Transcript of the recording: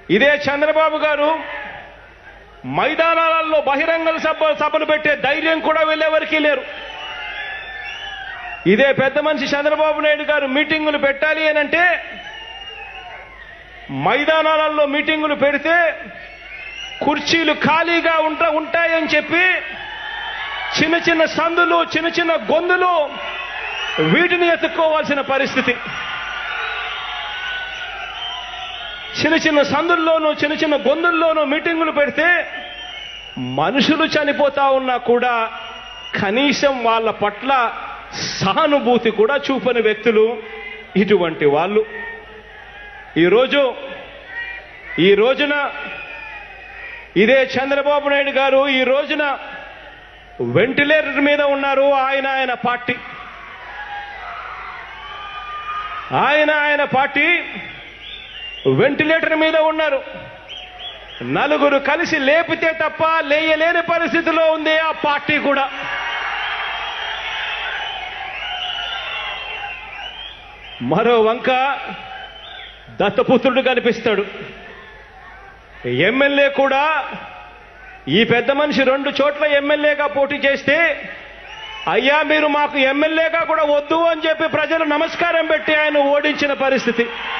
ఇదే చంద్రబాబు గారు మైదానాలలో బహిరంగ సభ సభలు పెట్టే ధైర్యం కూడా వెళ్ళేవరకు లేరు ఇదే పెద్ద మనిషి చంద్రబాబు నాయుడు గారు మీటింగులు పెట్టాలి అని అంటే మైదానాలలో మీటింగులు పెడితే కుర్చీలు ఖాళీగా ఉంటా ఉంటాయని చెప్పి చిన్న చిన్న సందులు చిన్న చిన్న గొంతులు వీటిని ఎత్తుక్కోవాల్సిన పరిస్థితి చిన్న చిన్న సందుల్లోనూ చిన్న చిన్న గొంతుల్లోనూ మీటింగులు పెడితే మనుషులు చనిపోతా ఉన్నా కూడా కనీసం వాళ్ళ పట్ల సహానుభూతి కూడా చూపని వ్యక్తులు ఇటువంటి వాళ్ళు ఈరోజు ఈ రోజున ఇదే చంద్రబాబు నాయుడు గారు ఈ రోజున వెంటిలేటర్ మీద ఉన్నారు ఆయన ఆయన పార్టీ ఆయన ఆయన పార్టీ వెంటిలేటర్ మీద ఉన్నారు నలుగురు కలిసి లేపితే తప్ప లేయలేని పరిస్థితిలో ఉంది ఆ పార్టీ కూడా మరో వంక దత్తపుత్రుడు కనిపిస్తాడు ఎమ్మెల్యే కూడా ఈ పెద్ద మనిషి రెండు చోట్ల ఎమ్మెల్యేగా పోటీ చేస్తే అయ్యా మీరు మాకు ఎమ్మెల్యేగా కూడా వద్దు అని చెప్పి ప్రజలు నమస్కారం పెట్టి ఆయన ఓడించిన పరిస్థితి